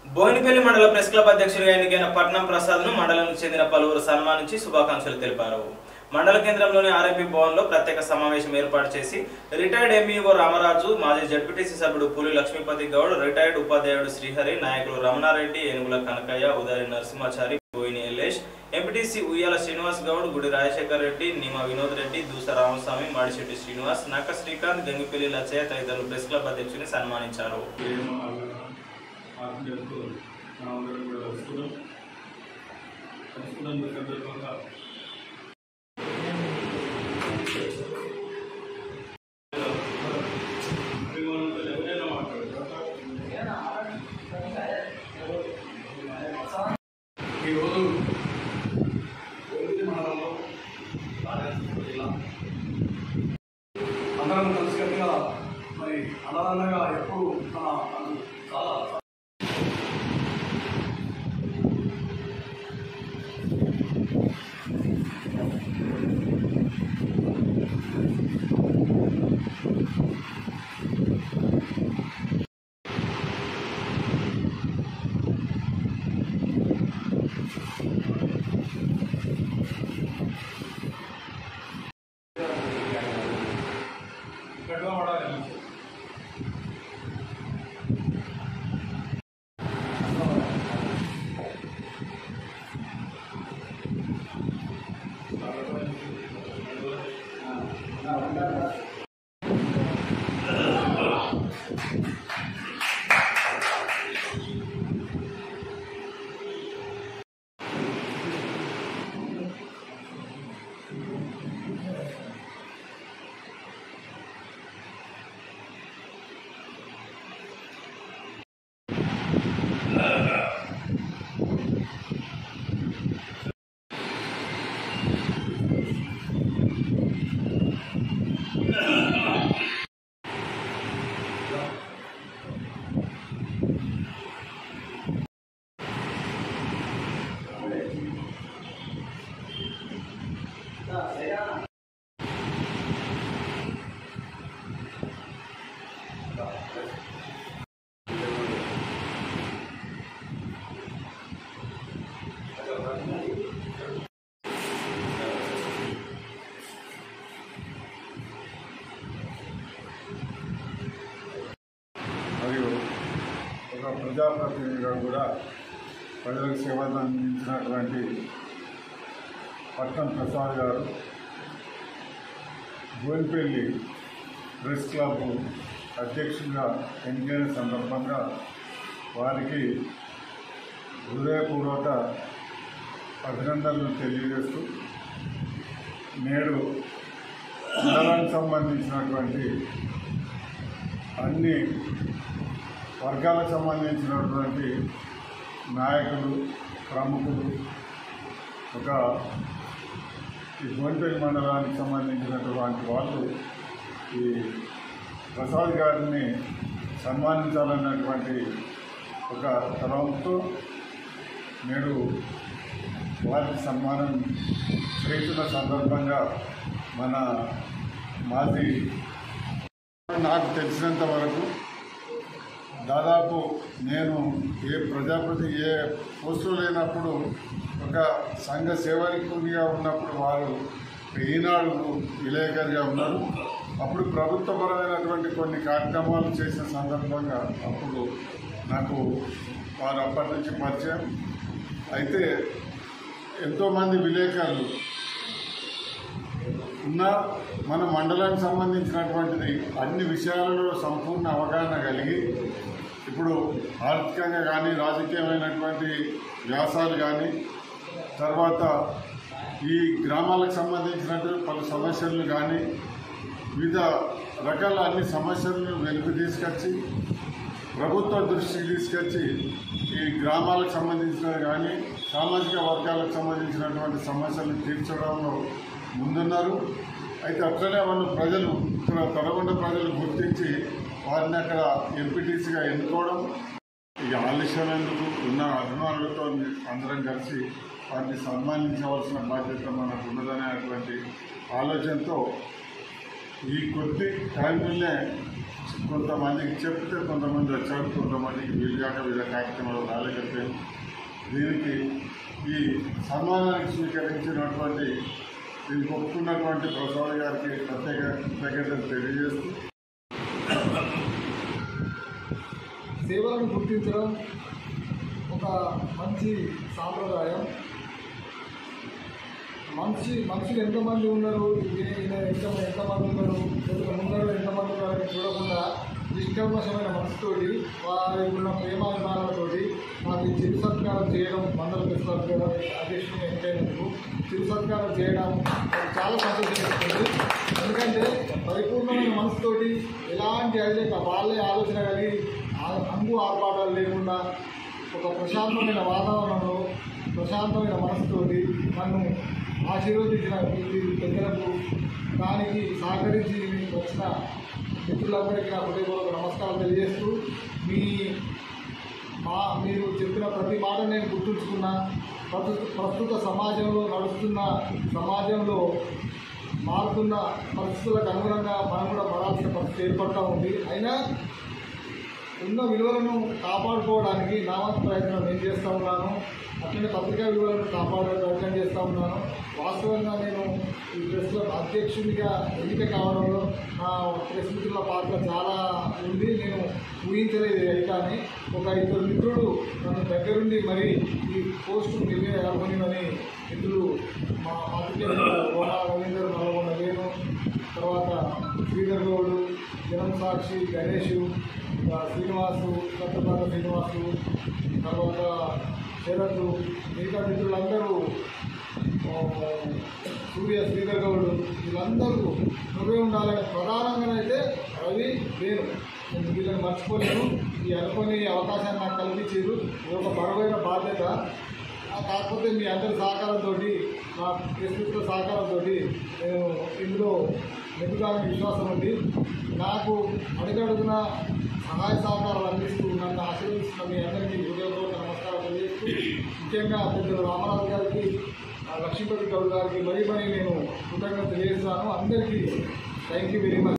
బోయినపల్లి మండల press club అధ్యక్షుడిగా ఎన్నికైన పట్నం ప్రసాద్ ను మండలానికి చెందిన పలువురు సన్మానించి శుభాకాంక్షలు తెలిపారు మండల కేంద్రంలోని ఆర్ఎంపీ భవన్ లో ప్రత్యేక సమావేశం ఏర్పాటు చేసి రిటైర్డ్ ఎంఈఓ రామరాజు మాజీ జడ్పీటీసీ సభ్యుడు పులి లక్ష్మీపతి గౌడ్ రిటైర్డ్ ఉపాధ్యాయుడు శ్రీహరి నాయకులు రమణారెడ్డి ఏనుగుల కనకయ్య ఉదయ నరసింహాచారి బోయిని ఎల్లేష్ ఎంపీటీసీ ఉయ్యాల శ్రీనివాస్ గౌడ్ గుడి రాజశేఖర్ రెడ్డి నిమ వినోద్ రెడ్డి దూస రామస్వామి మాడిశెట్టి శ్రీనివాస్ నక్క శ్రీకాంత్ గంగిపల్లి లచ్చయ్య తదితరులు ప్రెస్ క్లబ్ అధ్యక్షుని సన్మానించారు ప్రేమ ఆత్మీయతతో మనందరం కూడా కలుసుకున్నాం కలుసుకున్నందుకు సందర్భంగా అభిమానులతో ఎవరైనా మాట్లాడతారా? ఈరోజు కోవిడ్ మండలంలో రాజానగరం జిల్లా అందరం కలిసికట్టుగా మరి అన్నదండగా ఎప్పుడు మన మన చాలా గడ్డ పడాలి మరియు ఒక ప్రజాప్రతినిధిగా కూడా ప్రజలకు సేవలు అందించినటువంటి పట్నం ప్రసాద్ గారు బోయినపల్లి ప్రెస్ క్లబ్ అధ్యక్షుడిగా ఎన్నికైన సందర్భంగా వారికి హృదయపూర్వక అభినందనలు తెలియజేస్తూ నేడు మండలానికి సంబంధించినటువంటి అన్ని వర్గాలకు సంబంధించినటువంటి నాయకులు ప్రముఖులు ఒక ఈ గోన్పల్లి మండలానికి సంబంధించినటువంటి వాళ్ళు ఈ ప్రసాద్ గారిని సన్మానించాలన్నటువంటి ఒక తలంతో నేడు వారికి సన్మానం చేస్తున్న సందర్భంగా మన మాజీ నాకు తెలిసినంత వరకు దాదాపు నేను ఏ ప్రజాపతి ఏ పోస్టు లేనప్పుడు ఒక సంఘ సేవకునిగా ఉన్నప్పుడు వారు ఈనాడు విలేకరిగా ఉన్నారు అప్పుడు ప్రభుత్వపరమైనటువంటి కొన్ని కార్యక్రమాలు చేసిన సందర్భంగా అప్పుడు నాకు వారు అప్పటి నుంచి పరిచయం అయితే ఎంతోమంది విలేకరులు ఉన్న మన మండలానికి సంబంధించినటువంటిది అన్ని విషయాలలో సంపూర్ణ అవగాహన కలిగి ఇప్పుడు ఆర్థికంగా కానీ రాజకీయమైనటువంటి వ్యాసాలు కానీ తర్వాత ఈ గ్రామాలకు సంబంధించినటువంటి పలు సమస్యలు కానీ వివిధ రకాల అన్ని సమస్యలను వెలుగు తీసుకొచ్చి ప్రభుత్వ దృష్టికి తీసుకొచ్చి ఈ గ్రామాలకు సంబంధించినవి కానీ సామాజిక వర్గాలకు సంబంధించినటువంటి సమస్యలను తీర్చడంలో ముందున్నారు అయితే అట్లనే వాళ్ళు ప్రజలు ఇక్కడ తడగొండ ప్రజలు గుర్తించి వారిని అక్కడ ఎంపీటీసీగా ఎన్నుకోవడం ఈ ఆలస్యం ఎందుకు ఉన్న అభిమానులతో అందరం కలిసి వారిని సన్మానించవలసిన బాధ్యత మనకు ఉన్నదనేటువంటి ఆలోచనతో ఈ కొద్ది టైంలోనే కొంతమందికి చెప్తే కొంతమంది వచ్చారు కొంతమందికి వీలుగాక వివిధ కార్యక్రమాలు రాలేకపోయారు దీనికి ఈ సన్మానానికి స్వీకరించినటువంటి దీనికి ఒప్పుకున్నటువంటి ప్రసాద్ గారికి ప్రత్యేక కృతజ్ఞతలు తెలియజేస్తూ సేవలను గుర్తించడం ఒక మంచి సాంప్రదాయం మనిషి మనుషులు ఎంతమంది ఉన్నారు ఈయన ఈయన ఎంత ఎంతమంది ఉన్నారు లేకపోతే ముందర ఎంతమంది ఉన్నారని చూడకుండా నిష్కల్మషమైన మనసుతోటి వారి ఉన్న ప్రేమాభిమానాలతోటి నాకు ఈ చిరు సత్కారం చేయడం మండల ప్రెసిడెంట్ అధ్యక్షుని ఎంపైనందుకు చిరు సత్కారం చేయడం నాకు చాలా సంతోషిస్తుంది ఎందుకంటే పరిపూర్ణమైన మనసుతోటి ఎలాంటి అయితే వాళ్ళే ఆలోచన కలిగి ఆ- అంగు ఆర్పాటాలు లేకుండా ఒక ప్రశాంతమైన వాతావరణంలో ప్రశాంతమైన మనసుతోటి నన్ను ఆశీర్వదించిన మీ పెద్దలకు దానికి సహకరించి మీకు వచ్చిన మిత్రులందరికీ నా హృదయపూర్వక నమస్కారం తెలియజేస్తూ మీ మా మీరు చెప్పిన ప్రతి మాట నేను గుర్తుంచుకున్నా ప్రస్తుత ప్రస్తుత సమాజంలో నడుస్తున్న సమాజంలో మారుతున్న పరిస్థితులకు అనుగుణంగా మనం కూడా మారాల్సిన పరిస్థితి ఏర్పడతా ఉంది అయినా ఉన్న విలువలను కాపాడుకోవడానికి నా వంతు ప్రయత్నం నేను చేస్తూ ఉన్నాను అట్లనే పత్రికా విలువలను కాపాడే ప్రయత్నం చేస్తూ ఉన్నాను వాస్తవంగా నేను ఈ ప్రెస్ క్లబ్ అధ్యక్షుడిగా ఎన్నిక కావడంలో నా ప్రెస్ మిత్రుల పాత్ర చాలా ఉంది నేను ఊహించలేదు అయితే అని ఒక ఇద్దరు మిత్రుడు నన్ను దగ్గరుండి మరి ఈ పోస్టు నివే అర్హునివని మిత్రులు మా పాత్రికేయ గోనా రవీందర్ నల్లగొండ వేణు తర్వాత శ్రీధర్ గౌడు జనం సాక్షి గణేష్ ఇంకా శ్రీనివాసు సత్యపాల శ్రీనివాసు తర్వాత శరత్ మిగతా మిత్రులందరూ ఆ, సూర్య శ్రీధర్ గౌడు వీళ్ళందరూ నువ్వే ఉండాలని ప్రధానంగానైతే రవి నేను నేను వీళ్ళని మర్చిపోలేను ఈ అనుకోని అవకాశాన్ని నాకు కల్పించారు ఇది ఒక బరువైన బాధ్యత ఆ కాకపోతే మీ అందరి సహకారంతో నా ప్రస్తుత సహకారంతో నేను ఇందులో నెగ్గుతానని విశ్వాసం ఉంది నాకు అడుగడుగున సహాయ సహకారాలు అందిస్తూ నన్ను ఆశీర్వదిస్తున్న మీ అందరికీ హృదయపూర్వక నమస్కారం తెలియజేస్తూ ముఖ్యంగా పెద్దలు రామరాజు గారికి ఆ, లక్ష్మీపతి గౌడ్ గారికి మరీ మరీ నేను కృతజ్ఞత తెలియజేస్తాను అందరికీ థ్యాంక్ యూ వెరీ మచ్